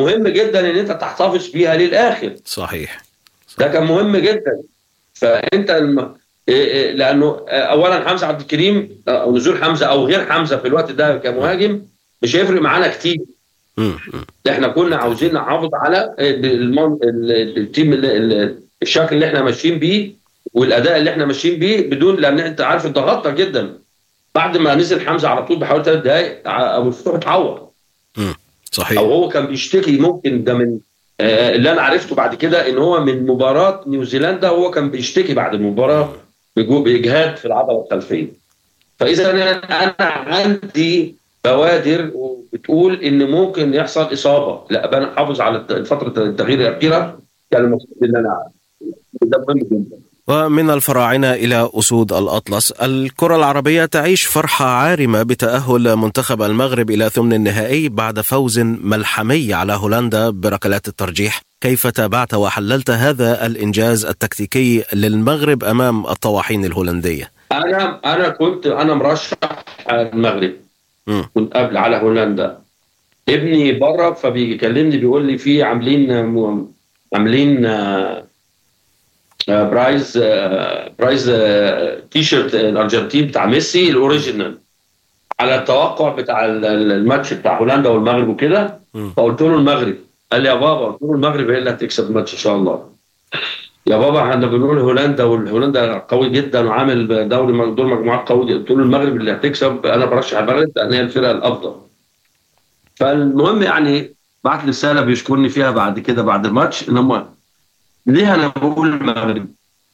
مهم جدا ان انت تحتفظ بيها للاخر صحيح ده كان مهم جدا فانت الم... إيه إيه لانه اولا حمزه عبد الكريم او نزول حمزه او غير حمزه في الوقت ده كمهاجم مش هيفرق معانا كتير مم. مم. احنا كنا عاوزين نحافظ على المن... ال- التيم ال- ال- الشكل اللي احنا ماشيين بيه والاداء اللي احنا ماشيين بيه بدون لان انت عارف اتضغطنا جدا بعد ما نزل حمزه على طول بحوالي ثلاث دقائق ع- ابو الفتوح اتعور او صحيح هو كان بيشتكي ممكن ده من آه، اللي انا عرفته بعد كده ان هو من مباراه نيوزيلندا هو كان بيشتكي بعد المباراه بجو- باجهاد في العضله الخلفيه فاذا انا أنا عندي بوادر وبتقول ان ممكن يحصل اصابه لا انا حافظ على الت- فتره التغيير الاخيره كان المفروض ان انا أعمل. ده مهم جدا ومن الفراعنة إلى أسود الأطلس الكرة العربية تعيش فرحة عارمة بتأهل منتخب المغرب إلى ثمن النهائي بعد فوز ملحمي على هولندا بركلات الترجيح كيف تابعت وحللت هذا الإنجاز التكتيكي للمغرب أمام الطواحين الهولندية انا انا كنت انا مرشح المغرب مم. كنت قبل على هولندا ابني بره فبيكلمني بيقول لي في عاملين م- عاملين آه، آه، برايز آه، برايز آه، تي شيرت الارجنتين بتاع ميسي الاوريجينال على التوقع بتاع ال- ال- الماتش بتاع هولندا والمغرب وكده مم. فقلت له المغرب قال لي يا بابا قلت له المغرب هي اللي هتكسب الماتش ان شاء الله يا بابا احنا بنقول هولندا وهولندا قوي جدا وعامل دوري دور مجموعات قوي جدا قلت له المغرب اللي هتكسب انا برشح المغرب لان هي الفرقه الافضل فالمهم يعني بعت لي رساله بيشكرني فيها بعد كده بعد الماتش ان هم ليه انا بقول المغرب؟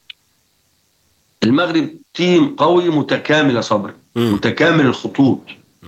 المغرب تيم قوي متكامل يا صبري مم. متكامل الخطوط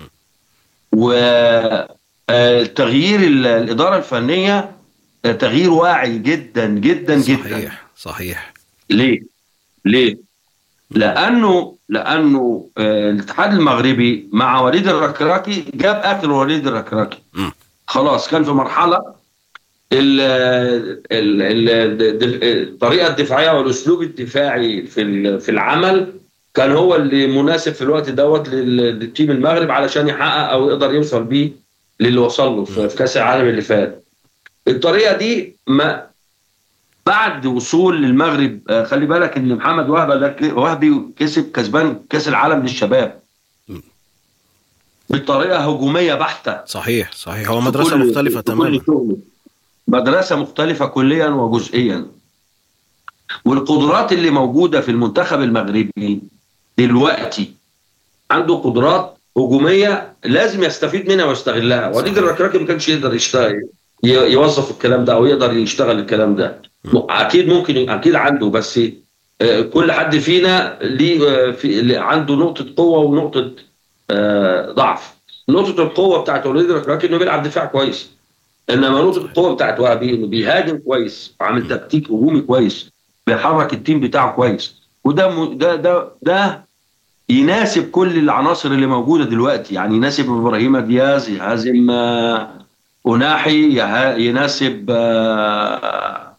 وتغيير الاداره الفنيه آه، تغيير واعي جدا جدا جدا صحيح صحيح ليه؟ ليه؟ لانه لانه آه، الاتحاد المغربي مع وليد الركراكي جاب اخر وليد الركراكي مم. خلاص كان في مرحله ال ال ال الطريقه الدفاعيه والاسلوب الدفاعي في ال- في العمل كان هو اللي مناسب في الوقت دوت لل- للتيم المغرب علشان يحقق او يقدر يوصل بيه للي وصل له في في كاس العالم اللي فات. الطريقه دي ما بعد وصول للمغرب آه، خلي بالك ان محمد وهبه ده ك- وهبي كسب كسبان كاس العالم للشباب م. بطريقه هجوميه بحته صحيح صحيح هو مدرسة في كل- مختلفة في كل تماما شغله. مدرسه مختلفه كليا وجزئيا والقدرات اللي موجوده في المنتخب المغربي دلوقتي عنده قدرات هجوميه لازم يستفيد منها ويستغلها وليد الركراكي ما كانش يقدر يشتغل ي- يوظف الكلام ده او يقدر يشتغل الكلام ده اكيد ممكن اكيد عنده بس آه، كل حد فينا ليه آه، في ليه عنده نقطه قوه ونقطه آه، ضعف نقطه القوه بتاعت وليد الركراكي انه بيلعب دفاع كويس انما نقطه القوه بتاعت وهبي انه بيهاجم كويس وعامل تكتيك هجومي كويس بيحرك التيم بتاعه كويس وده م... ده ده ده يناسب كل العناصر اللي موجوده دلوقتي يعني يناسب ابراهيم دياز يهازم آه، أناحي يه- يناسب آه،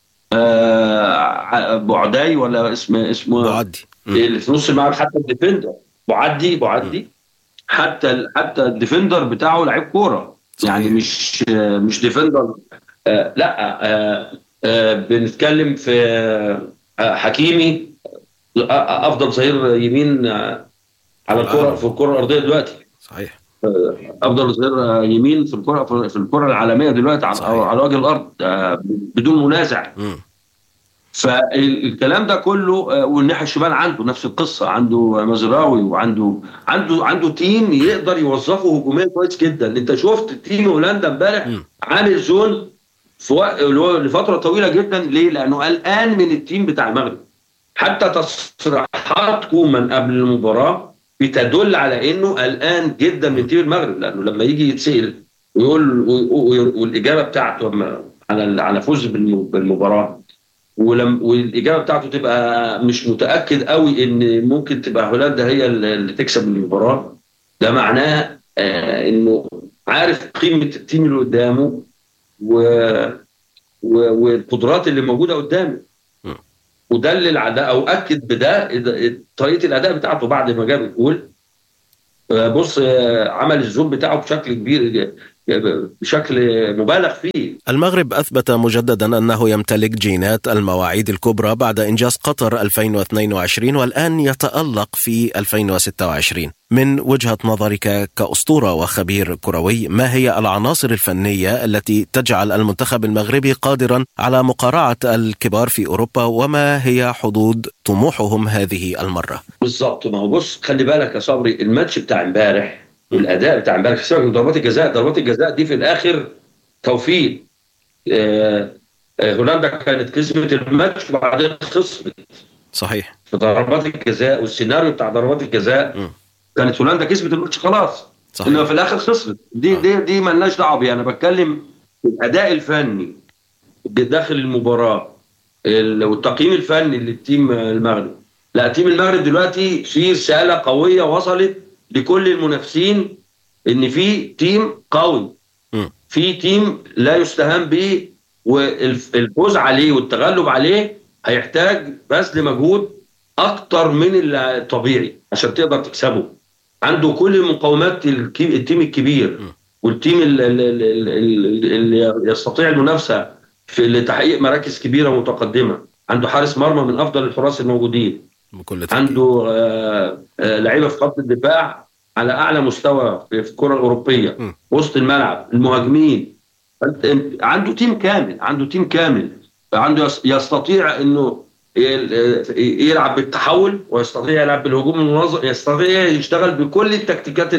آه، بعداي ولا اسمه اسمه معدي مم. اللي في نص الملعب حتى الديفندر معدي معدي حتى ال- حتى الديفندر بتاعه لعيب كوره يعني صحيح. مش مش ديفندر آه لا آه آه بنتكلم في آه حكيمي آه، افضل ظهير يمين آه على الكره في الكره الارضيه دلوقتي صحيح افضل ظهير يمين في الكره في الكره العالميه دلوقتي على, صحيح. على وجه الارض آه بدون منازع مم. فالكلام ده كله آه، والناحيه الشمال عنده نفس القصه عنده مزراوي وعنده عنده عنده تيم يقدر يوظفه هجوميا كويس جدا انت شفت تيم هولندا امبارح مم. عامل زون في وقت اللي هو لفتره طويله جدا ليه؟ لانه قلقان من التيم بتاع المغرب حتى تصريحات كومان قبل المباراه بتدل على انه قلقان جدا من تيم المغرب لانه لما يجي يتسال ويقول ويقول- والاجابه بتاعته على على فوز بالم- بالمباراه ولم والاجابه بتاعته تبقى مش متاكد قوي ان ممكن تبقى هولندا هي اللي اللي تكسب المباراه ده معناه آه انه عارف قيمه التيم اللي قدامه و... و... والقدرات اللي موجوده قدامه م. ودلل على ده او اكد بده إذا- طريقه الاداء بتاعته بعد ما جاب الجول آه، بص آه، عمل الزوم بتاعه بشكل كبير بشكل مبالغ فيه المغرب أثبت مجددا أنه يمتلك جينات المواعيد الكبرى بعد إنجاز قطر 2022 والآن يتألق في 2026 من وجهة نظرك كأسطورة وخبير كروي ما هي العناصر الفنية التي تجعل المنتخب المغربي قادرا على مقارعة الكبار في أوروبا وما هي حدود طموحهم هذه المرة بالضبط ما هو بص خلي بالك يا صبري الماتش بتاع امبارح والاداء بتاع امبارح سيبك من ضربات الجزاء ضربات الجزاء دي في الاخر توفيق آه آه هولندا كانت كسبت الماتش وبعدين خسرت صحيح في ضربات الجزاء والسيناريو بتاع ضربات الجزاء م. كانت هولندا كسبت الماتش خلاص صحيح انما في الاخر خسرت دي دي دي مالناش دعوه بيها انا بتكلم الاداء الفني داخل المباراه والتقييم الفني للتيم المغرب لا تيم المغرب دلوقتي في رساله قويه وصلت لكل المنافسين ان في تيم قوي في تيم لا يستهان به والفوز عليه والتغلب عليه هيحتاج بذل مجهود اكتر من الطبيعي عشان تقدر تكسبه عنده كل المقومات التيم الكبير والتيم اللي يستطيع المنافسه في لتحقيق مراكز كبيره متقدمه عنده حارس مرمى من افضل الحراس الموجودين بكل عنده آه آه لعيبه في خط الدفاع على اعلى مستوى في الكره الاوروبيه م. وسط الملعب المهاجمين عنده تيم كامل عنده تيم كامل عنده يستطيع انه يلعب بالتحول ويستطيع يلعب بالهجوم المنظم يستطيع يشتغل بكل التكتيكات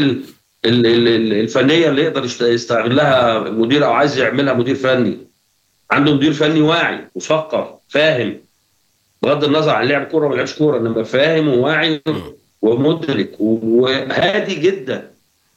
الفنيه اللي يقدر يستغلها مدير او عايز يعملها مدير فني عنده مدير فني واعي مثقف فاهم بغض النظر عن لعب كوره ولا لعبش كوره انما فاهم وواعي ومدرك وهادي جدا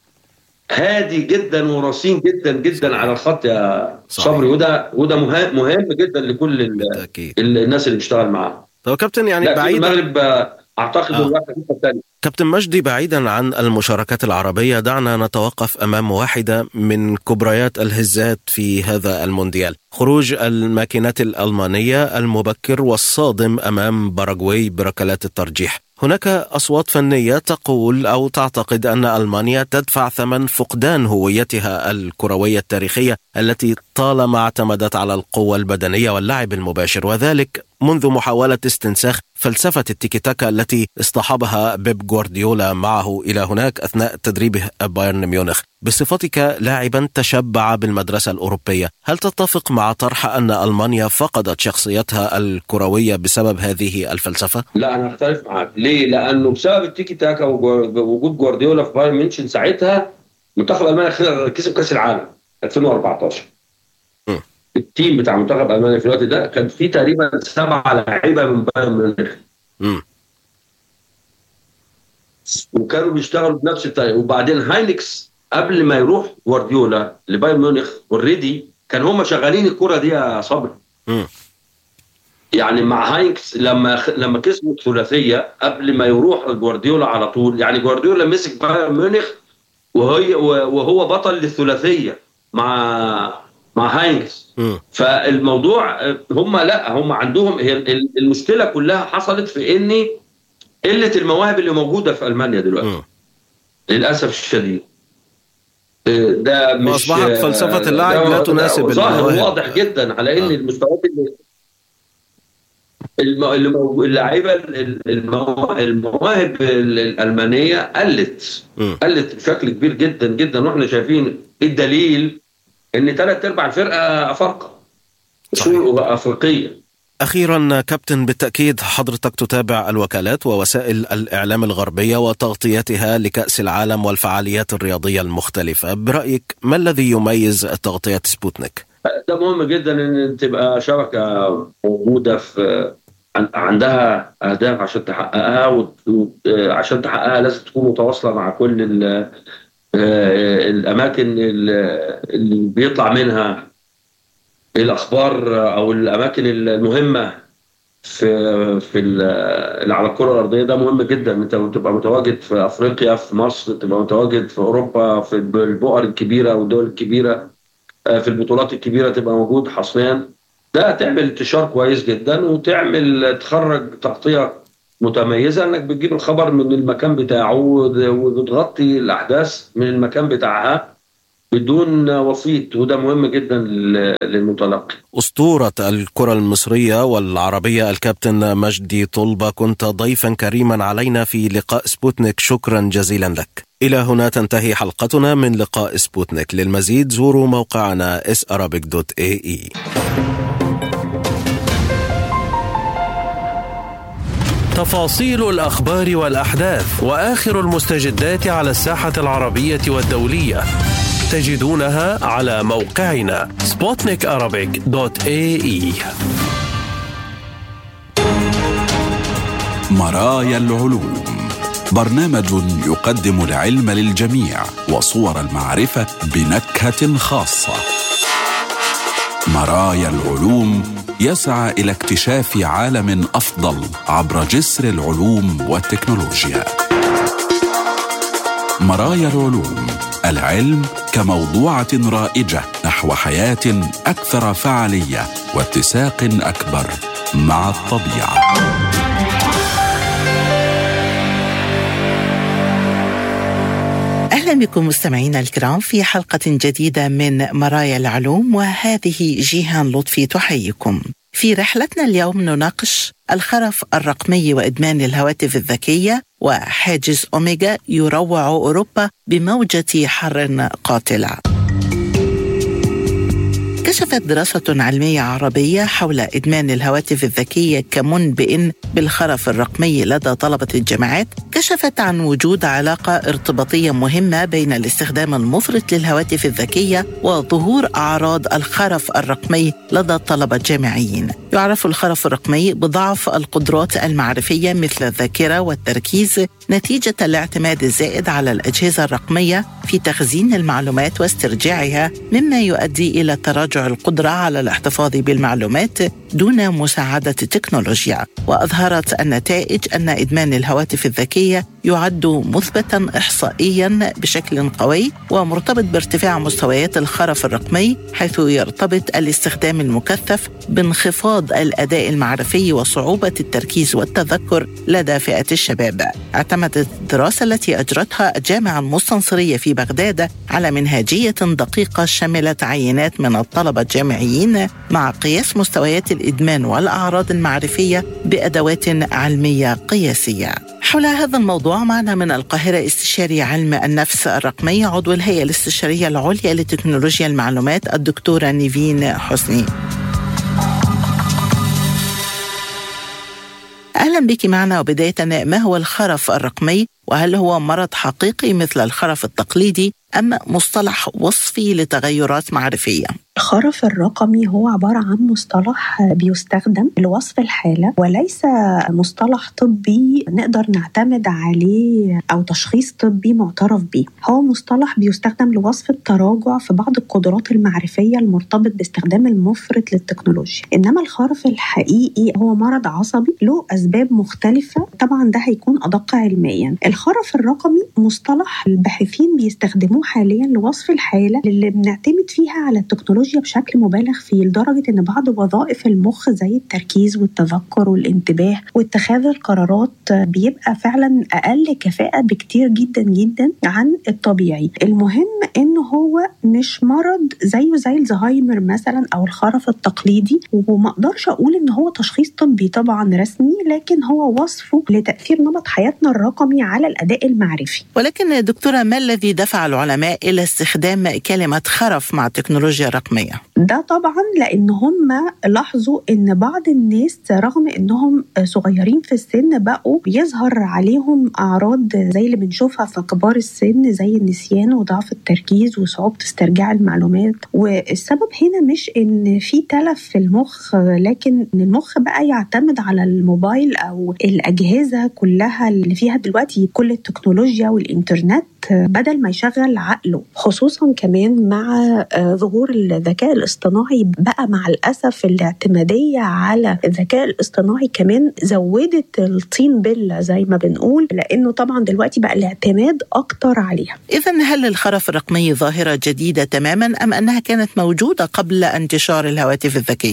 هادي جدا ورصين جدا جدا على الخط يا صبري وده وده مهم مهم جدا لكل الناس اللي بيشتغل معاه طب كابتن يعني بعيد المغرب اعتقد آه. الثاني كابتن مجدي بعيدا عن المشاركات العربية دعنا نتوقف أمام واحدة من كبريات الهزات في هذا المونديال خروج الماكينات الألمانية المبكر والصادم أمام باراغواي بركلات الترجيح هناك أصوات فنية تقول أو تعتقد أن ألمانيا تدفع ثمن فقدان هويتها الكروية التاريخية التي طالما اعتمدت على القوة البدنية واللعب المباشر وذلك منذ محاولة استنساخ فلسفة التيكي تاكا التي اصطحبها بيب جوارديولا معه إلى هناك أثناء تدريبه بايرن ميونخ بصفتك لاعبا تشبع بالمدرسة الأوروبية هل تتفق مع طرح أن ألمانيا فقدت شخصيتها الكروية بسبب هذه الفلسفة؟ لا أنا أختلف معك ليه؟ لأنه بسبب التيكي تاكا ووجود جوارديولا في بايرن ميونخ ساعتها منتخب ألمانيا كسب كأس العالم 2014 التيم بتاع منتخب المانيا في الوقت ده كان فيه تقريبا سبعه لعيبه من بايرن ميونخ وكانوا بيشتغلوا بنفس الطريقه وبعدين هاينكس قبل ما يروح جوارديولا لبايرن ميونخ اوريدي كان هم شغالين الكره دي يا صبري يعني مع هاينكس لما لما كسبوا الثلاثيه قبل ما يروح جوارديولا على طول يعني جوارديولا مسك بايرن ميونخ وهي وهو بطل للثلاثيه مع مع هاينكس فالموضوع هم لا هم عندهم هي المشكله كلها حصلت في ان قله المواهب اللي موجوده في المانيا دلوقتي م. للاسف الشديد ده مش اصبحت فلسفه اللاعب لا تناسب ظاهر واضح جدا على ان آه. المستويات اللي اللعيبه المواهب الالمانيه قلت قلت بشكل كبير جدا جدا واحنا شايفين الدليل ان ثلاث ارباع الفرقه افارقه اصول افريقيه أخيرا كابتن بالتأكيد حضرتك تتابع الوكالات ووسائل الإعلام الغربية وتغطيتها لكأس العالم والفعاليات الرياضية المختلفة برأيك ما الذي يميز تغطية سبوتنيك؟ ده مهم جدا ان تبقى شبكة موجودة في عندها أهداف عشان تحققها وعشان تحققها لازم تكون متواصلة مع كل آه، الاماكن اللي بيطلع منها الاخبار او الاماكن المهمه في في اللي على الكره الارضيه ده مهم جدا انت تبقى متواجد في افريقيا في مصر تبقى متواجد في اوروبا في البؤر الكبيره والدول الكبيره آه، في البطولات الكبيره تبقى موجود حصريا ده تعمل انتشار كويس جدا وتعمل تخرج تغطيه متميزه انك بتجيب الخبر من المكان بتاعه وتغطي الاحداث من المكان بتاعها بدون وسيط وده مهم جدا للمتلقي أسطورة الكرة المصرية والعربية الكابتن مجدي طلبة كنت ضيفا كريما علينا في لقاء سبوتنيك شكرا جزيلا لك إلى هنا تنتهي حلقتنا من لقاء سبوتنيك للمزيد زوروا موقعنا sarabic.ae تفاصيل الأخبار والأحداث وآخر المستجدات على الساحة العربية والدولية تجدونها على موقعنا sputnikarabic.ae مرايا العلوم برنامج يقدم العلم للجميع وصور المعرفة بنكهة خاصة مرايا العلوم يسعى إلى اكتشاف عالم أفضل عبر جسر العلوم والتكنولوجيا مرايا العلوم العلم كموضوعه رائجه نحو حياه اكثر فعاليه واتساق اكبر مع الطبيعه اهلا بكم مستمعينا الكرام في حلقه جديده من مرايا العلوم وهذه جيهان لطفي تحييكم. في رحلتنا اليوم نناقش الخرف الرقمي وادمان الهواتف الذكيه وحاجز اوميجا يروع اوروبا بموجه حر قاتله. كشفت دراسة علمية عربية حول إدمان الهواتف الذكية كمنبئ بالخرف الرقمي لدى طلبة الجامعات كشفت عن وجود علاقة ارتباطية مهمة بين الاستخدام المفرط للهواتف الذكية وظهور أعراض الخرف الرقمي لدى الطلبة الجامعيين يعرف الخرف الرقمي بضعف القدرات المعرفية مثل الذاكرة والتركيز نتيجة الاعتماد الزائد على الأجهزة الرقمية في تخزين المعلومات واسترجاعها مما يؤدي إلى تراجع القدرة على الاحتفاظ بالمعلومات دون مساعدة التكنولوجيا وأظهرت النتائج أن إدمان الهواتف الذكية يعد مثبتا إحصائيا بشكل قوي ومرتبط بارتفاع مستويات الخرف الرقمي حيث يرتبط الاستخدام المكثف بانخفاض الأداء المعرفي وصعوبة التركيز والتذكر لدى فئة الشباب اعتمدت الدراسة التي أجرتها الجامعة المستنصرية في بغداد على منهاجية دقيقة شملت عينات من الطلبة الجامعيين مع قياس مستويات الإدمان والأعراض المعرفية بأدوات علمية قياسية حول هذا الموضوع معنا من القاهرة استشاري علم النفس الرقمي عضو الهيئة الاستشارية العليا لتكنولوجيا المعلومات الدكتورة نيفين حسني أهلا بك معنا وبداية ما هو الخرف الرقمي وهل هو مرض حقيقي مثل الخرف التقليدي أم مصطلح وصفي لتغيرات معرفية؟ الخرف الرقمي هو عبارة عن مصطلح بيستخدم لوصف الحالة وليس مصطلح طبي نقدر نعتمد عليه أو تشخيص طبي معترف به هو مصطلح بيستخدم لوصف التراجع في بعض القدرات المعرفية المرتبط باستخدام المفرط للتكنولوجيا إنما الخرف الحقيقي هو مرض عصبي له أسباب مختلفة طبعا ده هيكون أدق علميا الخرف الرقمي مصطلح الباحثين بيستخدموه حاليا لوصف الحالة اللي بنعتمد فيها على التكنولوجيا بشكل مبالغ فيه لدرجة إن بعض وظائف المخ زي التركيز والتذكر والانتباه واتخاذ القرارات بيبقى فعلا أقل كفاءة بكتير جدا جدا عن الطبيعي المهم إنه هو مش مرض زيه زي الزهايمر مثلا أو الخرف التقليدي وما أقدرش أقول إن هو تشخيص طبي طبعا رسمي لكن هو وصفه لتأثير نمط حياتنا الرقمي على الأداء المعرفي ولكن دكتورة ما الذي دفع العلماء إلى استخدام كلمة خرف مع التكنولوجيا الرقمية؟ ده طبعا لأن هم لاحظوا إن بعض الناس رغم إنهم صغيرين في السن بقوا بيظهر عليهم أعراض زي اللي بنشوفها في كبار السن زي النسيان وضعف التركيز وصعوبة استرجاع المعلومات والسبب هنا مش إن في تلف في المخ لكن إن المخ بقى يعتمد على الموبايل أو الأجهزة كلها اللي فيها دلوقتي كل التكنولوجيا والإنترنت بدل ما يشغل عقله خصوصا كمان مع ظهور الذكاء الاصطناعي بقى مع الاسف الاعتماديه على الذكاء الاصطناعي كمان زودت الطين بله زي ما بنقول لانه طبعا دلوقتي بقى الاعتماد اكتر عليها. اذا هل الخرف الرقمي ظاهره جديده تماما ام انها كانت موجوده قبل انتشار الهواتف الذكيه؟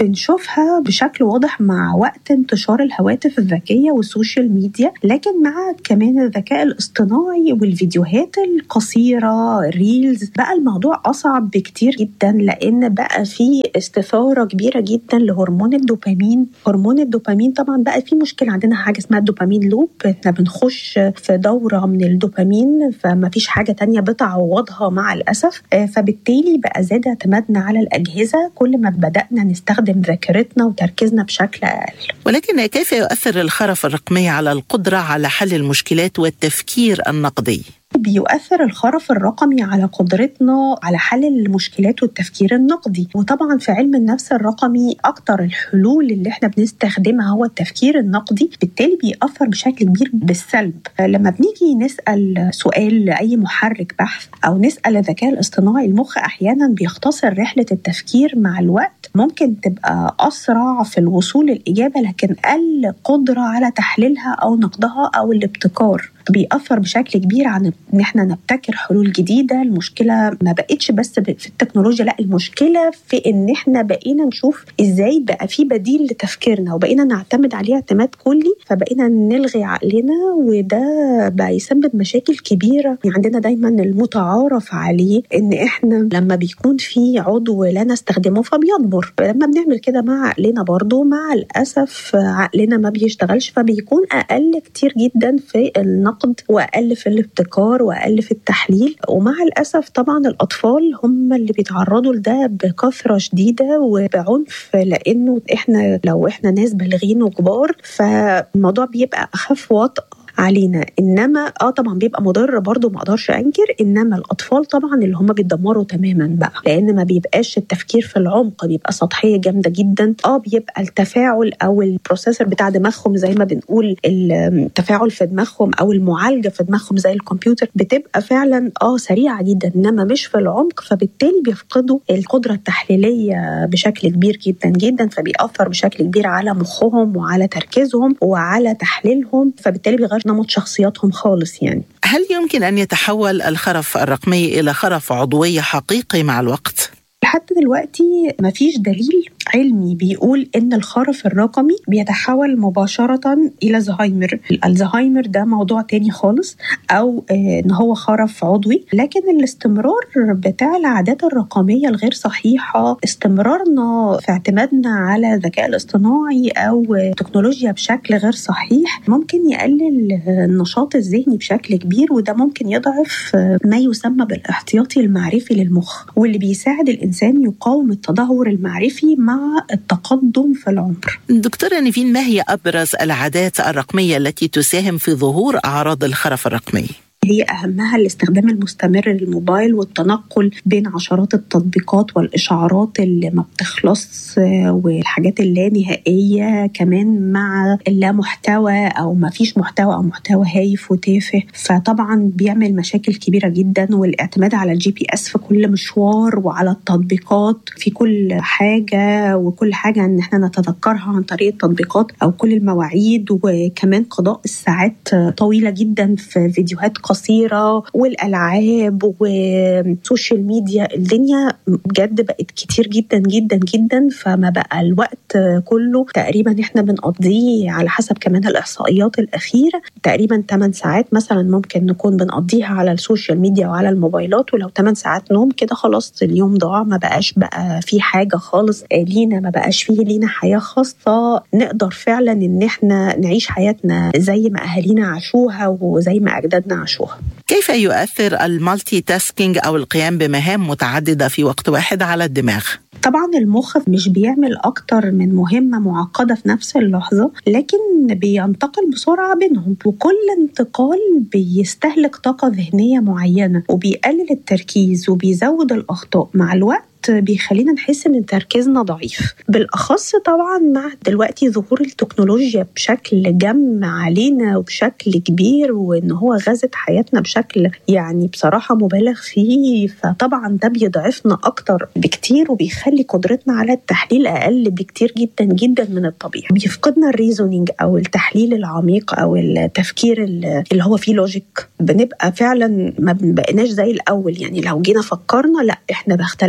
بنشوفها بشكل واضح مع وقت انتشار الهواتف الذكيه والسوشيال ميديا لكن مع كمان الذكاء الاصطناعي والفيديوهات القصيره ريلز بقى الموضوع اصعب بكتير جدا لان بقى في استثاره كبيره جدا لهرمون الدوبامين هرمون الدوبامين طبعا بقى في مشكله عندنا حاجه اسمها الدوبامين لوب احنا بنخش في دوره من الدوبامين فما فيش حاجه تانية بتعوضها مع الاسف آه، فبالتالي بقى زاد اعتمادنا على الاجهزه كل ما بدانا نستخدم ذاكرتنا وتركيزنا بشكل اقل ولكن كيف يؤثر الخرف الرقمي على القدره على حل المشكلات والتفكير النقدي بيؤثر الخرف الرقمي على قدرتنا على حل المشكلات والتفكير النقدي وطبعا في علم النفس الرقمي اكتر الحلول اللي احنا بنستخدمها هو التفكير النقدي بالتالي بيأثر بشكل كبير بالسلب لما بنيجي نسأل سؤال لأي محرك بحث أو نسأل الذكاء الاصطناعي المخ أحيانا بيختصر رحلة التفكير مع الوقت ممكن تبقى أسرع في الوصول للإجابة لكن أقل قدرة على تحليلها أو نقدها أو الابتكار بيأثر بشكل كبير عن ان احنا نبتكر حلول جديده المشكله ما بقتش بس في التكنولوجيا لا المشكله في ان احنا بقينا نشوف ازاي بقى في بديل لتفكيرنا وبقينا نعتمد عليه اعتماد كلي فبقينا نلغي عقلنا وده بقى يسبب مشاكل كبيره يعني عندنا دايما المتعارف عليه ان احنا لما بيكون في عضو لا نستخدمه فبيضمر لما بنعمل كده مع عقلنا برضو مع الاسف عقلنا ما بيشتغلش فبيكون اقل كتير جدا في النقد النقد واقل في الابتكار واقل في التحليل ومع الاسف طبعا الاطفال هم اللي بيتعرضوا لده بكثره شديده وبعنف لانه احنا لو احنا ناس بالغين وكبار فالموضوع بيبقى اخف وطأ علينا انما اه طبعا بيبقى مضر برضه ما اقدرش انكر انما الاطفال طبعا اللي هم بيتدمروا تماما بقى لان ما بيبقاش التفكير في العمق بيبقى سطحيه جامده جدا اه بيبقى التفاعل او البروسيسور بتاع دماغهم زي ما بنقول التفاعل في دماغهم او المعالجه في دماغهم زي الكمبيوتر بتبقى فعلا اه سريعه جدا انما مش في العمق فبالتالي بيفقدوا القدره التحليليه بشكل كبير جدا جدا فبيأثر بشكل كبير على مخهم وعلى تركيزهم وعلى تحليلهم فبالتالي بيغير نمط شخصياتهم خالص يعني هل يمكن أن يتحول الخرف الرقمي إلى خرف عضوي حقيقي مع الوقت؟ لحد دلوقتي مفيش دليل علمي بيقول ان الخرف الرقمي بيتحول مباشره الى زهايمر الزهايمر ده موضوع تاني خالص او ان هو خرف عضوي لكن الاستمرار بتاع العادات الرقميه الغير صحيحه استمرارنا في اعتمادنا على الذكاء الاصطناعي او تكنولوجيا بشكل غير صحيح ممكن يقلل النشاط الذهني بشكل كبير وده ممكن يضعف ما يسمى بالاحتياطي المعرفي للمخ واللي بيساعد الانسان يقاوم التدهور المعرفي مع التقدم في العمر. دكتورة نيفين ما هي ابرز العادات الرقميه التي تساهم في ظهور اعراض الخرف الرقمي؟ هي أهمها الاستخدام المستمر للموبايل والتنقل بين عشرات التطبيقات والإشعارات اللي ما بتخلص والحاجات اللانهائية كمان مع اللا محتوى أو ما فيش محتوى أو محتوى هايف وتافه فطبعا بيعمل مشاكل كبيرة جدا والاعتماد على الجي بي اس في كل مشوار وعلى التطبيقات في كل حاجة وكل حاجة إن احنا نتذكرها عن طريق التطبيقات أو كل المواعيد وكمان قضاء الساعات طويلة جدا في فيديوهات قصيره والالعاب والسوشيال ميديا الدنيا بجد بقت كتير جدا جدا جدا فما بقى الوقت كله تقريبا احنا بنقضيه على حسب كمان الاحصائيات الاخيره تقريبا 8 ساعات مثلا ممكن نكون بنقضيها على السوشيال ميديا وعلى الموبايلات ولو 8 ساعات نوم كده خلاص اليوم ضاع ما بقاش بقى في حاجه خالص لينا ما بقاش فيه لينا حياه خاصه نقدر فعلا ان احنا نعيش حياتنا زي ما اهالينا عاشوها وزي ما اجدادنا عاشوها كيف يؤثر المالتي تاسكينج او القيام بمهام متعدده في وقت واحد على الدماغ؟ طبعا المخ مش بيعمل اكتر من مهمه معقده في نفس اللحظه لكن بينتقل بسرعه بينهم وكل انتقال بيستهلك طاقه ذهنيه معينه وبيقلل التركيز وبيزود الاخطاء مع الوقت بيخلينا نحس ان تركيزنا ضعيف بالاخص طبعا مع دلوقتي ظهور التكنولوجيا بشكل جم علينا وبشكل كبير وان هو غزت حياتنا بشكل يعني بصراحه مبالغ فيه فطبعا ده بيضعفنا اكتر بكتير وبيخلي قدرتنا على التحليل اقل بكتير جدا جدا من الطبيعي بيفقدنا الريزونينج او التحليل العميق او التفكير اللي هو فيه لوجيك بنبقى فعلا ما بقيناش زي الاول يعني لو جينا فكرنا لا احنا اختلفنا كتير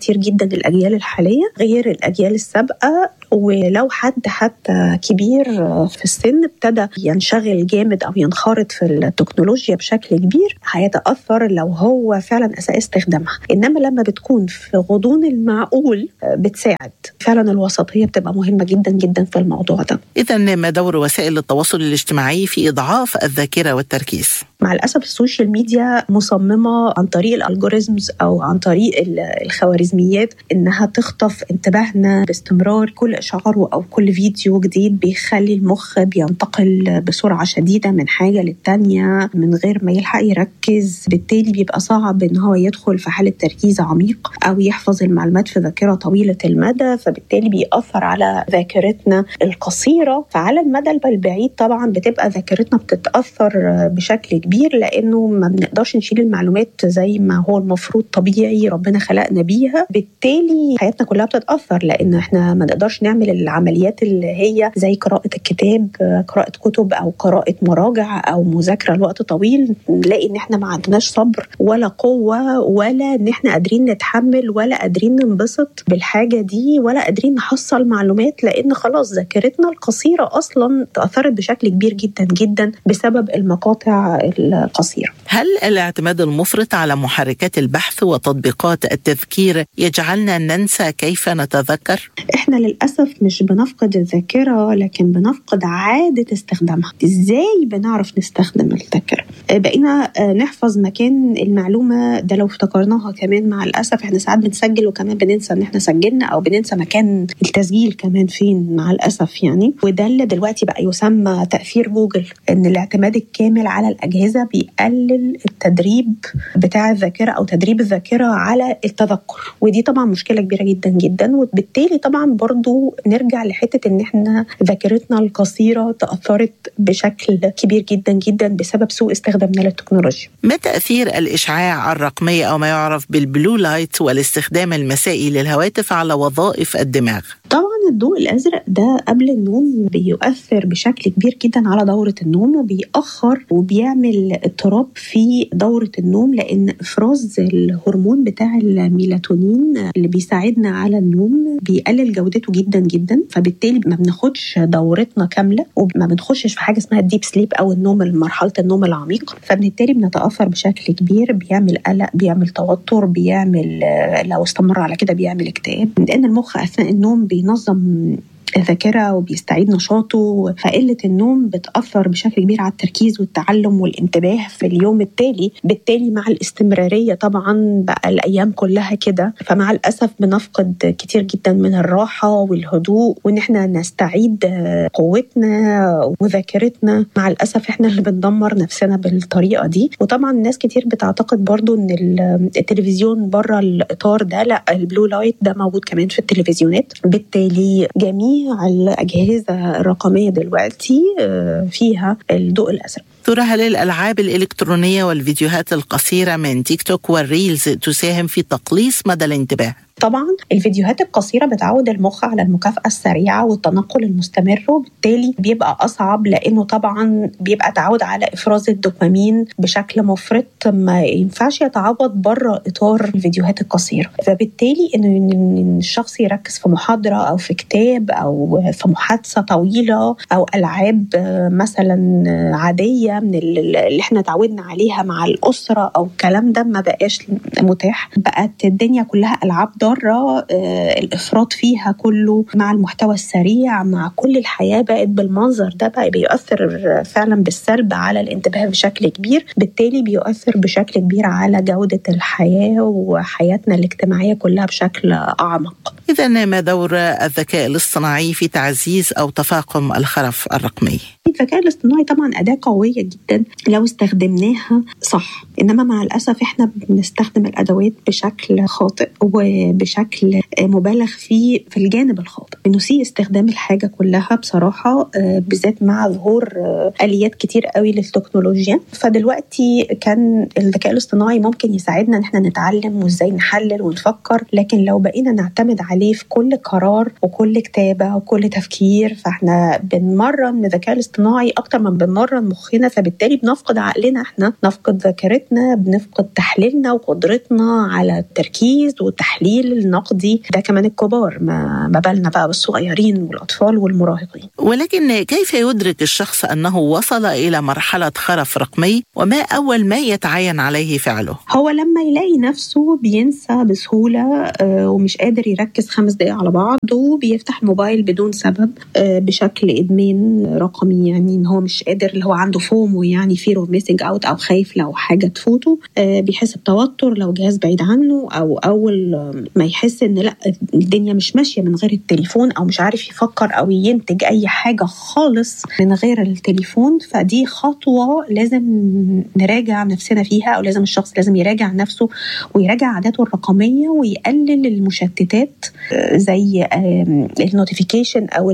كتير جدا الاجيال الحاليه غير الاجيال السابقه ولو حد حتى كبير في السن ابتدى ينشغل جامد او ينخرط في التكنولوجيا بشكل كبير هيتاثر لو هو فعلا اساء استخدامها انما لما بتكون في غضون المعقول بتساعد فعلا الوسطيه بتبقى مهمه جدا جدا في الموضوع ده اذا ما دور وسائل التواصل الاجتماعي في اضعاف الذاكره والتركيز مع الاسف السوشيال ميديا مصممه عن طريق الالجوريزمز او عن طريق الخوارزميات انها تخطف انتباهنا باستمرار كل اشعار او كل فيديو جديد بيخلي المخ بينتقل بسرعه شديده من حاجه للتانيه من غير ما يلحق يركز بالتالي بيبقى صعب ان هو يدخل في حاله تركيز عميق او يحفظ المعلومات في ذاكره طويله المدى فبالتالي بيأثر على ذاكرتنا القصيره فعلى المدى البعيد طبعا بتبقى ذاكرتنا بتتاثر بشكل كبير لانه ما بنقدرش نشيل المعلومات زي ما هو المفروض طبيعي ربنا خلقنا بيها بالتالي حياتنا كلها بتتاثر لان احنا ما نقدرش نعمل العمليات اللي هي زي قراءه الكتاب قراءه كتب او قراءه مراجع او مذاكره لوقت طويل نلاقي ان احنا ما عندناش صبر ولا قوه ولا ان احنا قادرين نتحمل ولا قادرين ننبسط بالحاجه دي ولا قادرين نحصل معلومات لان خلاص ذاكرتنا القصيره اصلا تاثرت بشكل كبير جدا جدا بسبب المقاطع القصيره. هل الاعتماد المفرط على محركات البحث وتطبيقات التذكير يجعلنا ننسى كيف نتذكر؟ احنا للاسف مش بنفقد الذاكره لكن بنفقد عاده استخدامها. ازاي بنعرف نستخدم الذاكره؟ بقينا نحفظ مكان المعلومه ده لو افتكرناها كمان مع الاسف احنا ساعات بنسجل وكمان بننسى ان احنا سجلنا او بننسى مكان التسجيل كمان فين مع الاسف يعني وده اللي دلوقتي بقى يسمى تاثير جوجل ان الاعتماد الكامل على الاجهزه بيقلل التدريب بتاع الذاكره او تدريب الذاكره على التذكر ودي طبعا مشكله كبيره جدا جدا وبالتالي طبعا برضو نرجع لحته ان احنا ذاكرتنا القصيره تاثرت بشكل كبير جدا جدا بسبب سوء استخدامنا للتكنولوجيا. ما تاثير الاشعاع الرقمي او ما يعرف بالبلو لايت والاستخدام المسائي للهواتف على وظائف الدماغ؟ طبعا الضوء الازرق ده قبل النوم بيؤثر بشكل كبير جدا على دوره النوم وبيأخر وبيعمل اضطراب في دوره النوم لان افراز الهرمون بتاع الميلاتونين اللي بيساعدنا على النوم بيقلل جودته جدا جدا فبالتالي ما بناخدش دورتنا كامله وما بنخشش في حاجه اسمها الديب سليب او النوم مرحله النوم العميق فبالتالي بنتاثر بشكل كبير بيعمل قلق بيعمل توتر بيعمل لو استمر على كده بيعمل اكتئاب لان المخ اثناء النوم بينظم الذاكرة وبيستعيد نشاطه فقلة النوم بتأثر بشكل كبير على التركيز والتعلم والانتباه في اليوم التالي بالتالي مع الاستمرارية طبعا بقى الأيام كلها كده فمع الأسف بنفقد كتير جدا من الراحة والهدوء وإن احنا نستعيد قوتنا وذاكرتنا مع الأسف احنا اللي بندمر نفسنا بالطريقة دي وطبعا ناس كتير بتعتقد برضو إن التلفزيون بره الإطار ده لا البلو لايت ده موجود كمان في التلفزيونات بالتالي جميع جميع الأجهزة الرقمية دلوقتي فيها الضوء الأزرق دكتورة هل الألعاب الإلكترونية والفيديوهات القصيرة من تيك توك والريلز تساهم في تقليص مدى الانتباه؟ طبعا الفيديوهات القصيره بتعود المخ على المكافاه السريعه والتنقل المستمر وبالتالي بيبقى اصعب لانه طبعا بيبقى تعود على افراز الدوبامين بشكل مفرط ما ينفعش يتعوض بره اطار الفيديوهات القصيره فبالتالي ان الشخص يركز في محاضره او في كتاب او في محادثه طويله او العاب مثلا عاديه من اللي احنا تعودنا عليها مع الاسره او الكلام ده ما بقاش متاح بقت الدنيا كلها العاب ضاره الافراط فيها كله مع المحتوى السريع مع كل الحياه بقت بالمنظر ده بقى بيؤثر فعلا بالسلب على الانتباه بشكل كبير بالتالي بيؤثر بشكل كبير على جوده الحياه وحياتنا الاجتماعيه كلها بشكل اعمق اذا ما دور الذكاء الاصطناعي في تعزيز او تفاقم الخرف الرقمي الذكاء الاصطناعي طبعا أداة قوية جدا لو استخدمناها صح إنما مع الأسف إحنا بنستخدم الأدوات بشكل خاطئ وبشكل مبالغ فيه في الجانب الخاطئ بنسيء استخدام الحاجة كلها بصراحة بالذات مع ظهور آليات كتير قوي للتكنولوجيا فدلوقتي كان الذكاء الاصطناعي ممكن يساعدنا إن إحنا نتعلم وإزاي نحلل ونفكر لكن لو بقينا نعتمد عليه في كل قرار وكل كتابة وكل تفكير فإحنا بنمرن الذكاء الاصطناعي اكتر من بنمرن مخنا فبالتالي بنفقد عقلنا احنا نفقد ذاكرتنا بنفقد تحليلنا وقدرتنا على التركيز والتحليل البديل النقدي ده كمان الكبار ما ما بالنا بقى بالصغيرين والاطفال والمراهقين ولكن كيف يدرك الشخص انه وصل الى مرحله خرف رقمي وما اول ما يتعين عليه فعله هو لما يلاقي نفسه بينسى بسهوله آه، ومش قادر يركز خمس دقايق على بعض وبيفتح الموبايل بدون سبب آه، بشكل ادمان رقمي يعني ان هو مش قادر اللي هو عنده فومو يعني فير اوف ميسنج اوت او خايف لو حاجه تفوته آه، بيحس بتوتر لو جهاز بعيد عنه او اول ما يحس ان لا الدنيا مش ماشيه من غير التليفون او مش عارف يفكر او ينتج اي حاجه خالص من غير التليفون فدي خطوه لازم نراجع نفسنا فيها او لازم الشخص لازم يراجع نفسه ويراجع عاداته الرقميه ويقلل المشتتات آه، زي النوتيفيكيشن او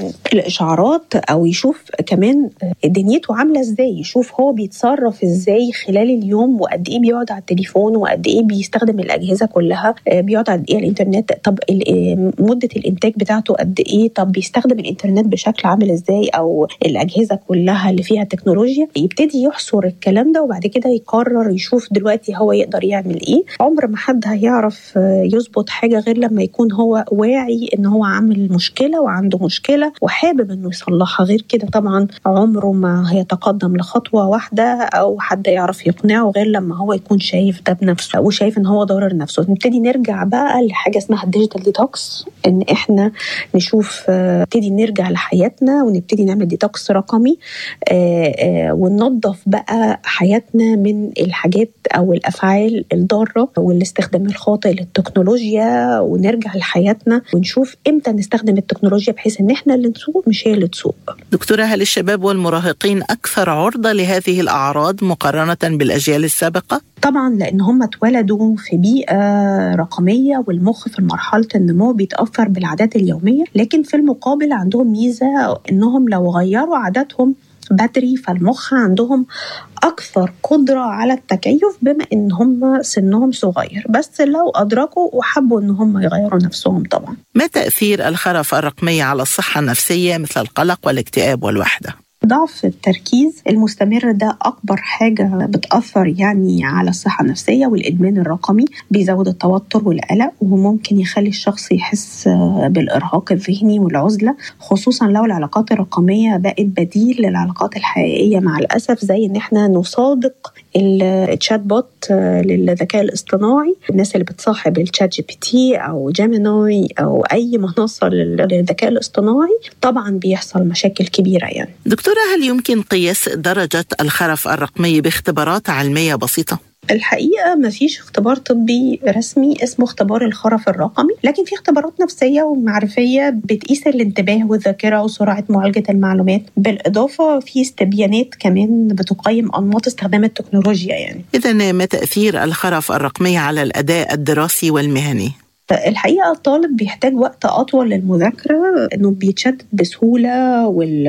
الاشعارات او يشوف كمان دنيته عامله ازاي يشوف هو بيتصرف ازاي خلال اليوم وقد ايه بيقعد على التليفون وقد ايه بيستخدم الاجهزه كلها آه، بيقعد قد ايه على الانترنت طب آه، مده الانتاج بتاعته قد ايه طب بيستخدم الانترنت بشكل عامل ازاي او الاجهزه كلها اللي فيها تكنولوجيا يبتدي يحصر الكلام ده وبعد كده يقرر يشوف دلوقتي هو يقدر يعمل ايه عمر ما حد هيعرف آه، يظبط حاجه غير لما يكون هو واعي ان هو عامل مشكله وعنده مشكله وحابب انه يصلحها غير كده طبعا عمره ما هيتقدم لخطوه واحده او حد يعرف يقنعه غير لما هو يكون شايف ده بنفسه وشايف ان هو ضارر نفسه نبتدي نرجع بقى لحاجه اسمها الديجيتال ديتوكس ان احنا نشوف آه، نبتدي نرجع لحياتنا ونبتدي نعمل ديتوكس رقمي آه، آه، وننظف بقى حياتنا من الحاجات او الافعال الضاره والاستخدام الخاطئ للتكنولوجيا ونرجع لحياتنا ونشوف امتى نستخدم التكنولوجيا بحيث ان احنا اللي نسوق مش هي اللي تسوق. دكتوره هل الشباب والمراهقين اكثر عرضه لهذه الاعراض مقارنه بالاجيال السابقه؟ طبعا لان هم اتولدوا في بيئه رقميه والمخ في مرحله النمو بيتاثر بالعادات اليوميه لكن في المقابل عندهم ميزه انهم لو غيروا عاداتهم بدري فالمخ عندهم أكثر قدرة على التكيف بما إن هم سنهم صغير بس لو أدركوا وحبوا إن هم يغيروا نفسهم طبعا ما تأثير الخرف الرقمي على الصحة النفسية مثل القلق والاكتئاب والوحدة؟ ضعف التركيز المستمر ده أكبر حاجة بتأثر يعني على الصحة النفسية والإدمان الرقمي بيزود التوتر والقلق وممكن يخلي الشخص يحس بالإرهاق الذهني والعزلة خصوصا لو العلاقات الرقمية بقت بديل للعلاقات الحقيقية مع الأسف زي إن إحنا نصادق التشات بوت للذكاء الاصطناعي الناس اللي بتصاحب التشات جي بي تي أو جيميناي أو أي منصة للذكاء الاصطناعي طبعا بيحصل مشاكل كبيرة يعني دكتورة هل يمكن قياس درجة الخرف الرقمي باختبارات علمية بسيطة؟ الحقيقه ما فيش اختبار طبي رسمي اسمه اختبار الخرف الرقمي لكن في اختبارات نفسيه ومعرفيه بتقيس الانتباه والذاكره وسرعه معالجه المعلومات بالاضافه في استبيانات كمان بتقيم انماط استخدام التكنولوجيا يعني اذا ما تاثير الخرف الرقمي على الاداء الدراسي والمهني الحقيقه الطالب بيحتاج وقت اطول للمذاكره انه بيتشتت بسهوله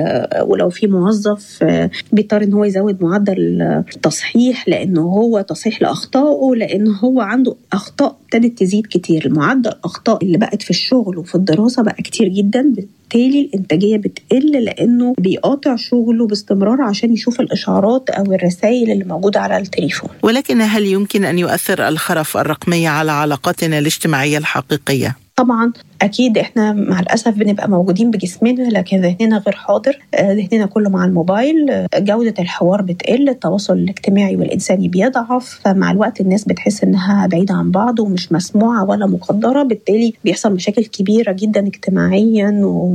ولو في موظف بيضطر ان هو يزود معدل التصحيح لانه هو تصحيح لاخطائه لانه هو عنده اخطاء ابتدت تزيد كتير معدل الاخطاء اللي بقت في الشغل وفي الدراسه بقى كتير جدا بالتالي الانتاجيه بتقل لانه بيقاطع شغله باستمرار عشان يشوف الاشعارات او الرسائل اللي موجوده على التليفون ولكن هل يمكن ان يؤثر الخرف الرقمي على علاقاتنا الاجتماعيه الحقيقيه طبعا اكيد احنا مع الاسف بنبقى موجودين بجسمنا لكن ذهننا غير حاضر ذهننا كله مع الموبايل جوده الحوار بتقل التواصل الاجتماعي والانساني بيضعف فمع الوقت الناس بتحس انها بعيده عن بعض ومش مسموعه ولا مقدره بالتالي بيحصل مشاكل كبيره جدا اجتماعيا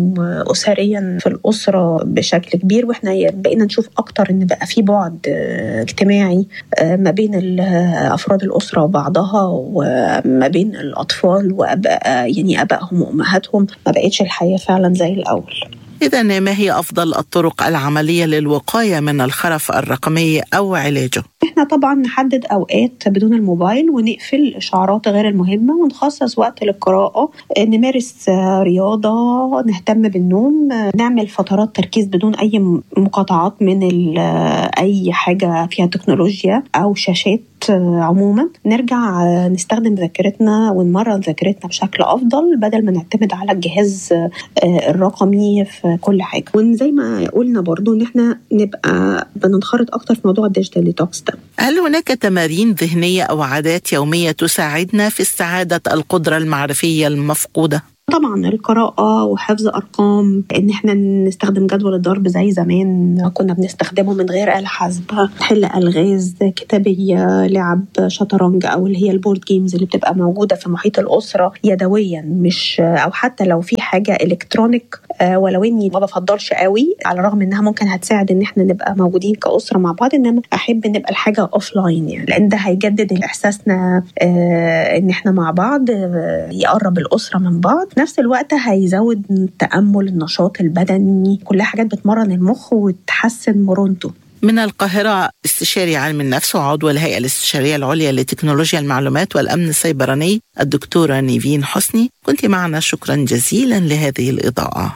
واسريا في الاسره بشكل كبير واحنا بقينا نشوف اكتر ان بقى في بعد اجتماعي ما بين افراد الاسره وبعضها وما بين الاطفال واباء يعني ابائهم وامهاتهم ما بقتش الحياه فعلا زي الاول إذا ما هي أفضل الطرق العملية للوقاية من الخرف الرقمي أو علاجه؟ احنا طبعا نحدد أوقات بدون الموبايل ونقفل الإشعارات غير المهمة ونخصص وقت للقراءة نمارس رياضة نهتم بالنوم نعمل فترات تركيز بدون أي مقاطعات من أي حاجة فيها تكنولوجيا أو شاشات عموما نرجع نستخدم ذاكرتنا ونمرن ذاكرتنا بشكل افضل بدل ما نعتمد على الجهاز الرقمي في كل حاجه وزي ما قلنا برضو ان احنا نبقى بننخرط اكتر في موضوع الديجيتال ديتوكس ده هل هناك تمارين ذهنيه او عادات يوميه تساعدنا في استعاده القدره المعرفيه المفقوده طبعا القراءة وحفظ أرقام إن إحنا نستخدم جدول الضرب زي زمان كنا بنستخدمه من غير آلة حاسبة حل ألغاز كتابية لعب شطرنج أو اللي هي البورد جيمز اللي بتبقى موجودة في محيط الأسرة يدويا مش أو حتى لو في حاجة إلكترونيك ولو إني ما بفضلش قوي على الرغم إنها ممكن هتساعد إن إحنا نبقى موجودين كأسرة مع بعض إنما أحب نبقى الحاجة أوف لاين يعني لأن ده هيجدد إحساسنا إن إحنا مع بعض يقرب الأسرة من بعض نفس الوقت هيزود التأمل النشاط البدني كلها حاجات بتمرن المخ وتحسن مرونته من القاهرة استشاري علم النفس وعضو الهيئة الاستشارية العليا لتكنولوجيا المعلومات والأمن السيبراني الدكتورة نيفين حسني كنت معنا شكرا جزيلا لهذه الإضاءة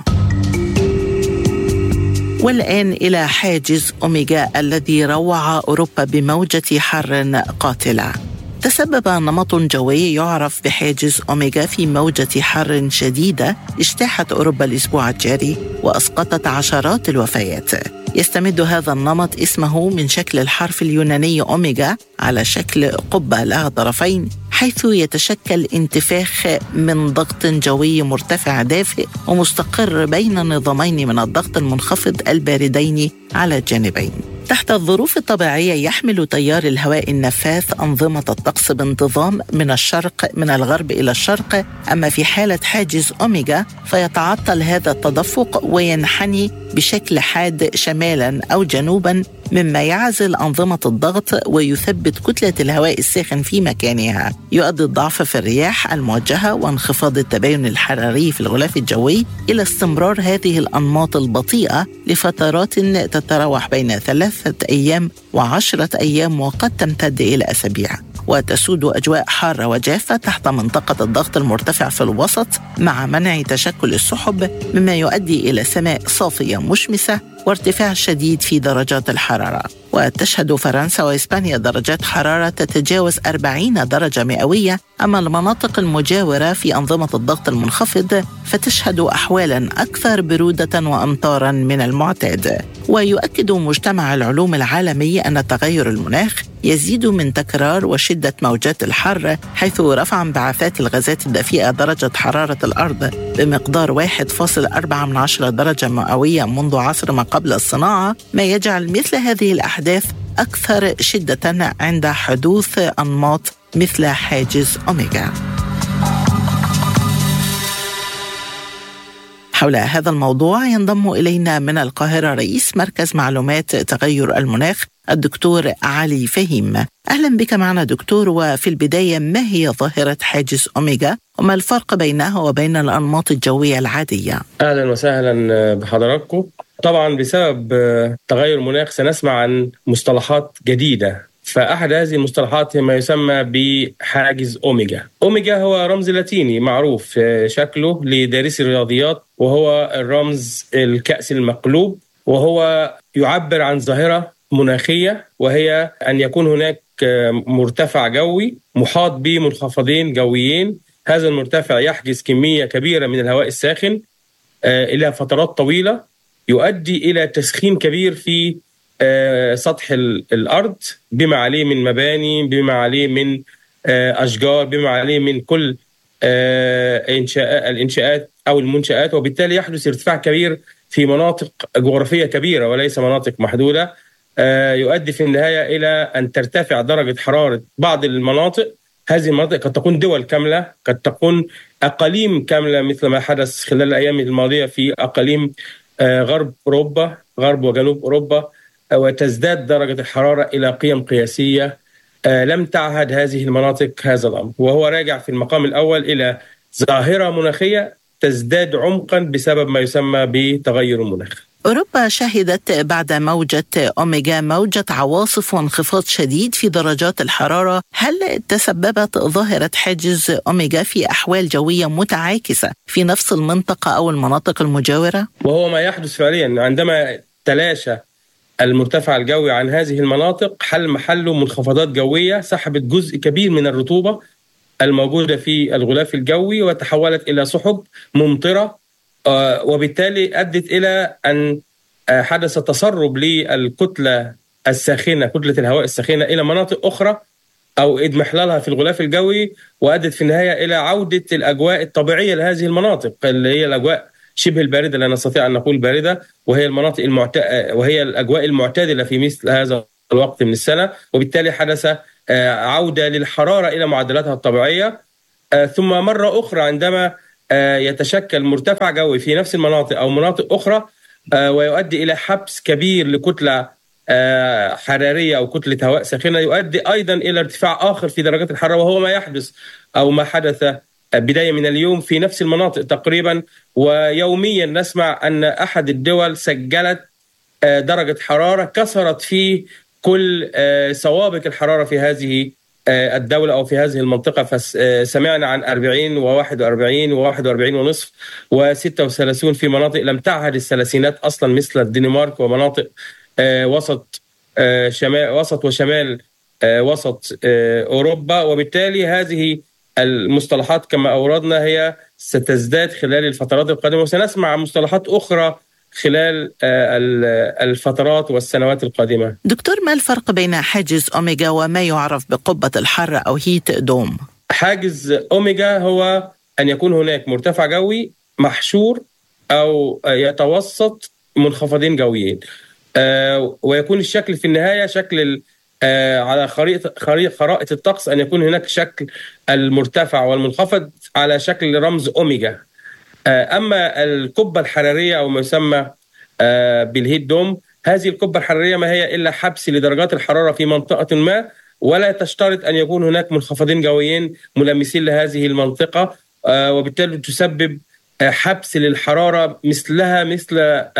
والآن إلى حاجز أوميجا الذي روع أوروبا بموجة حر قاتلة تسبب نمط جوي يعرف بحاجز أوميجا في موجة حر شديدة اجتاحت أوروبا الأسبوع الجاري وأسقطت عشرات الوفيات يستمد هذا النمط اسمه من شكل الحرف اليوناني أوميجا على شكل قبة لها طرفين حيث يتشكل انتفاخ من ضغط جوي مرتفع دافئ ومستقر بين نظامين من الضغط المنخفض الباردين على الجانبين تحت الظروف الطبيعية يحمل تيار الهواء النفاث أنظمة الطقس بانتظام من الشرق من الغرب إلى الشرق أما في حالة حاجز أوميجا فيتعطل هذا التدفق وينحني بشكل حاد شمالا أو جنوبا مما يعزل أنظمة الضغط ويثبت كتلة الهواء الساخن في مكانها يؤدي الضعف في الرياح الموجهة وانخفاض التباين الحراري في الغلاف الجوي إلى استمرار هذه الأنماط البطيئة لفترات تتراوح بين ثلاثة أيام وعشرة أيام وقد تمتد إلى أسابيع وتسود أجواء حارة وجافة تحت منطقة الضغط المرتفع في الوسط مع منع تشكل السحب مما يؤدي إلى سماء صافية مشمسة وارتفاع شديد في درجات الحرارة وتشهد فرنسا وإسبانيا درجات حرارة تتجاوز 40 درجة مئوية أما المناطق المجاورة في أنظمة الضغط المنخفض فتشهد أحوالا أكثر برودة وأمطارا من المعتاد ويؤكد مجتمع العلوم العالمي أن تغير المناخ يزيد من تكرار وشدة موجات الحر حيث رفع انبعاثات الغازات الدفيئة درجة حرارة الأرض بمقدار 1.4 درجة مئوية منذ عصر ما قبل الصناعة ما يجعل مثل هذه الأحداث أكثر شدة عند حدوث أنماط مثل حاجز أوميجا حول هذا الموضوع ينضم إلينا من القاهرة رئيس مركز معلومات تغير المناخ الدكتور علي فهيم أهلا بك معنا دكتور وفي البداية ما هي ظاهرة حاجز أوميجا وما الفرق بينها وبين الأنماط الجوية العادية أهلا وسهلا بحضراتكم طبعا بسبب تغير المناخ سنسمع عن مصطلحات جديدة فأحد هذه المصطلحات ما يسمى بحاجز أوميجا أوميجا هو رمز لاتيني معروف شكله لدارسي الرياضيات وهو الرمز الكأس المقلوب وهو يعبر عن ظاهرة مناخية وهي أن يكون هناك مرتفع جوي محاط بمنخفضين جويين هذا المرتفع يحجز كمية كبيرة من الهواء الساخن إلى فترات طويلة يؤدي إلى تسخين كبير في سطح الأرض بما عليه من مباني بما عليه من أشجار بما عليه من كل إنشاء الإنشاءات أو المنشآت وبالتالي يحدث ارتفاع كبير في مناطق جغرافية كبيرة وليس مناطق محدودة يؤدي في النهاية إلى أن ترتفع درجة حرارة بعض المناطق هذه المناطق قد تكون دول كاملة قد تكون أقاليم كاملة مثل ما حدث خلال الأيام الماضية في أقاليم غرب أوروبا غرب وجنوب أوروبا وتزداد درجة الحرارة إلى قيم قياسية لم تعهد هذه المناطق هذا الأمر وهو راجع في المقام الأول إلى ظاهرة مناخية تزداد عمقا بسبب ما يسمى بتغير المناخ أوروبا شهدت بعد موجة أوميجا موجة عواصف وانخفاض شديد في درجات الحرارة هل تسببت ظاهرة حاجز أوميجا في أحوال جوية متعاكسة في نفس المنطقة أو المناطق المجاورة؟ وهو ما يحدث فعليا عندما تلاشى المرتفع الجوي عن هذه المناطق حل محله منخفضات جويه سحبت جزء كبير من الرطوبه الموجوده في الغلاف الجوي وتحولت الى سحب ممطره آه، وبالتالي ادت الى ان آه، حدث تسرب للكتله الساخنه كتله الهواء الساخنه الى مناطق اخرى او اضمحلالها في الغلاف الجوي وادت في النهايه الى عوده الاجواء الطبيعيه لهذه المناطق اللي هي الاجواء شبه البارده لا نستطيع ان نقول بارده وهي المناطق المعت... وهي الاجواء المعتدله في مثل هذا الوقت من السنه وبالتالي حدث آه، عوده للحراره الى معدلاتها الطبيعيه آه، ثم مره اخرى عندما آه، يتشكل مرتفع جوي في نفس المناطق او مناطق اخرى ويؤدي الى حبس كبير لكتله حراريه او كتله هواء ساخنه يؤدي ايضا الى ارتفاع اخر في درجات الحراره وهو ما يحدث او ما حدث بدايه من اليوم في نفس المناطق تقريبا ويوميا نسمع ان احد الدول سجلت درجه حراره كسرت فيه كل سوابق الحراره في هذه الدولة أو في هذه المنطقة فسمعنا عن 40 و41 و41 ونصف و36 في مناطق لم تعهد الثلاثينات أصلا مثل الدنمارك ومناطق وسط شمال وسط وشمال وسط أوروبا وبالتالي هذه المصطلحات كما أوردنا هي ستزداد خلال الفترات القادمة وسنسمع عن مصطلحات أخرى خلال الفترات والسنوات القادمة دكتور ما الفرق بين حاجز أوميجا وما يعرف بقبة الحر أو هيت دوم؟ حاجز أوميجا هو أن يكون هناك مرتفع جوي محشور أو يتوسط منخفضين جويين ويكون الشكل في النهاية شكل على خريطة خرائط الطقس أن يكون هناك شكل المرتفع والمنخفض على شكل رمز أوميجا اما القبه الحراريه او ما يسمى بالهيت دوم هذه القبه الحراريه ما هي الا حبس لدرجات الحراره في منطقه ما ولا تشترط ان يكون هناك منخفضين جويين ملامسين لهذه المنطقه وبالتالي تسبب حبس للحراره مثلها مثل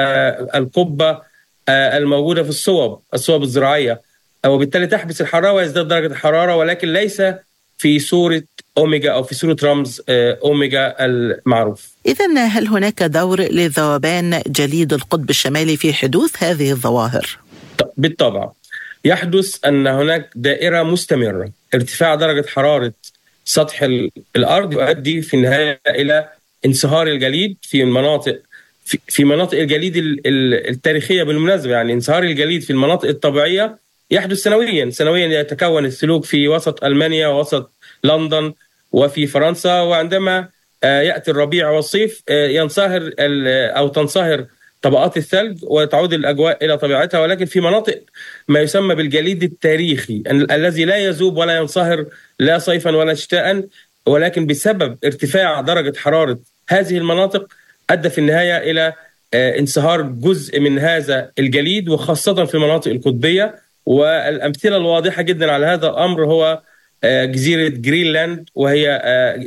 القبه الموجوده في الصوب الصوب الزراعيه وبالتالي تحبس الحراره ويزداد درجه الحراره ولكن ليس في صوره اوميجا او في صوره رمز اوميجا المعروف. اذا هل هناك دور لذوبان جليد القطب الشمالي في حدوث هذه الظواهر؟ بالطبع يحدث ان هناك دائره مستمره ارتفاع درجه حراره سطح الارض يؤدي في النهايه الى انصهار الجليد في المناطق في مناطق الجليد التاريخيه بالمناسبه يعني انصهار الجليد في المناطق الطبيعيه يحدث سنويا سنويا يتكون السلوك في وسط المانيا ووسط لندن وفي فرنسا وعندما ياتي الربيع والصيف ينصهر او تنصهر طبقات الثلج وتعود الاجواء الى طبيعتها ولكن في مناطق ما يسمى بالجليد التاريخي الذي لا يذوب ولا ينصهر لا صيفا ولا شتاء ولكن بسبب ارتفاع درجه حراره هذه المناطق ادى في النهايه الى انصهار جزء من هذا الجليد وخاصه في المناطق القطبيه والامثله الواضحه جدا على هذا الامر هو جزيره جرينلاند وهي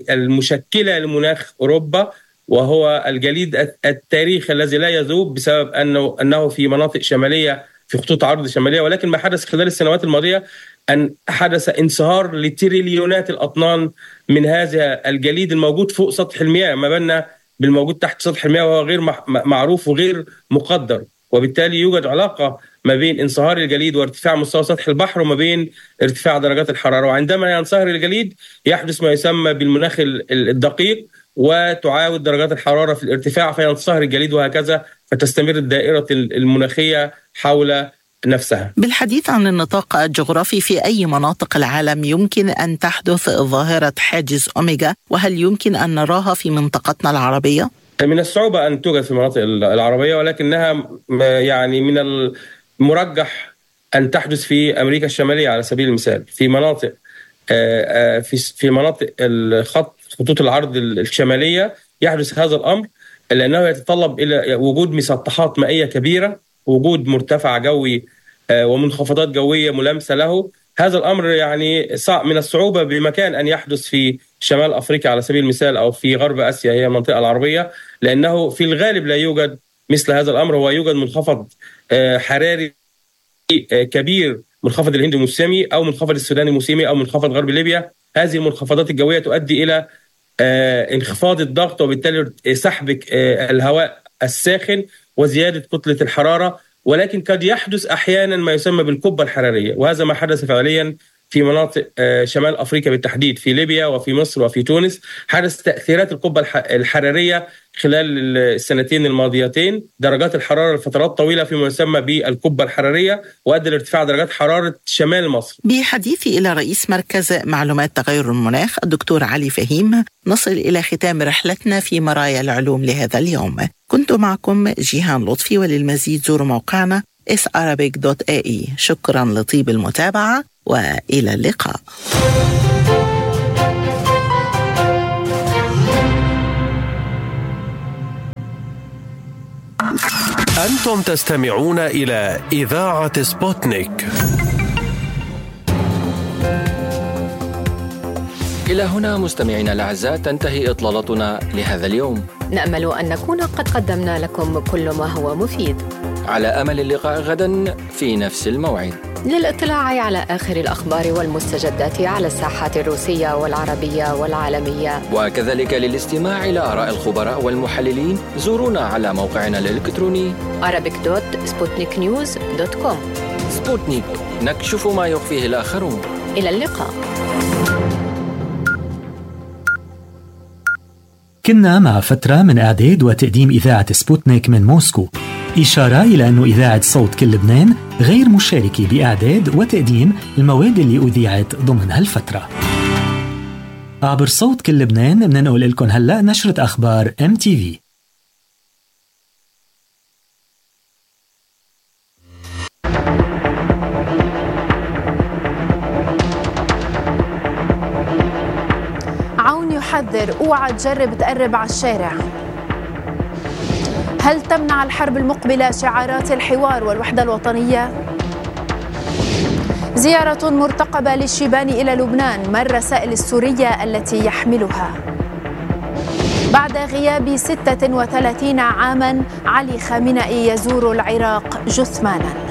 المشكله لمناخ اوروبا وهو الجليد التاريخي الذي لا يذوب بسبب انه انه في مناطق شماليه في خطوط عرض شماليه ولكن ما حدث خلال السنوات الماضيه ان حدث انصهار لتريليونات الاطنان من هذا الجليد الموجود فوق سطح المياه ما بالنا بالموجود تحت سطح المياه وهو غير معروف وغير مقدر وبالتالي يوجد علاقه ما بين انصهار الجليد وارتفاع مستوى سطح البحر وما بين ارتفاع درجات الحراره وعندما ينصهر الجليد يحدث ما يسمى بالمناخ الدقيق وتعاود درجات الحراره في الارتفاع فينصهر الجليد وهكذا فتستمر الدائره المناخيه حول نفسها. بالحديث عن النطاق الجغرافي في اي مناطق العالم يمكن ان تحدث ظاهره حاجز اوميجا وهل يمكن ان نراها في منطقتنا العربيه؟ من الصعوبه ان توجد في المناطق العربيه ولكنها يعني من المرجح ان تحدث في امريكا الشماليه على سبيل المثال في مناطق في في مناطق الخط خطوط العرض الشماليه يحدث هذا الامر لانه يتطلب الى وجود مسطحات مائيه كبيره وجود مرتفع جوي ومنخفضات جويه ملامسه له هذا الامر يعني صعب من الصعوبه بمكان ان يحدث في شمال افريقيا على سبيل المثال او في غرب اسيا هي المنطقه العربيه لانه في الغالب لا يوجد مثل هذا الامر هو يوجد منخفض حراري كبير منخفض الهندي الموسمي او منخفض السوداني الموسمي او منخفض غرب ليبيا هذه المنخفضات الجويه تؤدي الى انخفاض الضغط وبالتالي سحب الهواء الساخن وزياده كتله الحراره ولكن قد يحدث احيانا ما يسمى بالقبه الحراريه وهذا ما حدث فعليا في مناطق شمال افريقيا بالتحديد في ليبيا وفي مصر وفي تونس حدث تاثيرات القبه الحراريه خلال السنتين الماضيتين درجات الحراره لفترات طويله فيما يسمى بالقبه الحراريه وادى لارتفاع درجات حراره شمال مصر. بحديثي الى رئيس مركز معلومات تغير المناخ الدكتور علي فهيم نصل الى ختام رحلتنا في مرايا العلوم لهذا اليوم. كنت معكم جيهان لطفي وللمزيد زوروا موقعنا sarabic.ae شكرا لطيب المتابعه والى اللقاء. أنتم تستمعون إلى إذاعة سبوتنيك إلى هنا مستمعينا الأعزاء تنتهي إطلالتنا لهذا اليوم نأمل أن نكون قد قدمنا لكم كل ما هو مفيد على أمل اللقاء غدا في نفس الموعد للاطلاع على آخر الأخبار والمستجدات على الساحات الروسية والعربية والعالمية وكذلك للاستماع إلى آراء الخبراء والمحللين زورونا على موقعنا الإلكتروني arabic.sputniknews.com سبوتنيك نكشف ما يخفيه الآخرون إلى اللقاء كنا مع فترة من إعداد وتقديم إذاعة سبوتنيك من موسكو إشارة إلى أن إذاعة صوت كل لبنان غير مشاركة بإعداد وتقديم المواد اللي أذيعت ضمن هالفترة عبر صوت كل لبنان مننقل لكم هلأ نشرة أخبار ام تي في عون يحذر اوعى تجرب تقرب على الشارع هل تمنع الحرب المقبلة شعارات الحوار والوحدة الوطنية؟ زيارة مرتقبة للشيبان إلى لبنان ما الرسائل السورية التي يحملها؟ بعد غياب 36 عاما علي خامنئي يزور العراق جثمانا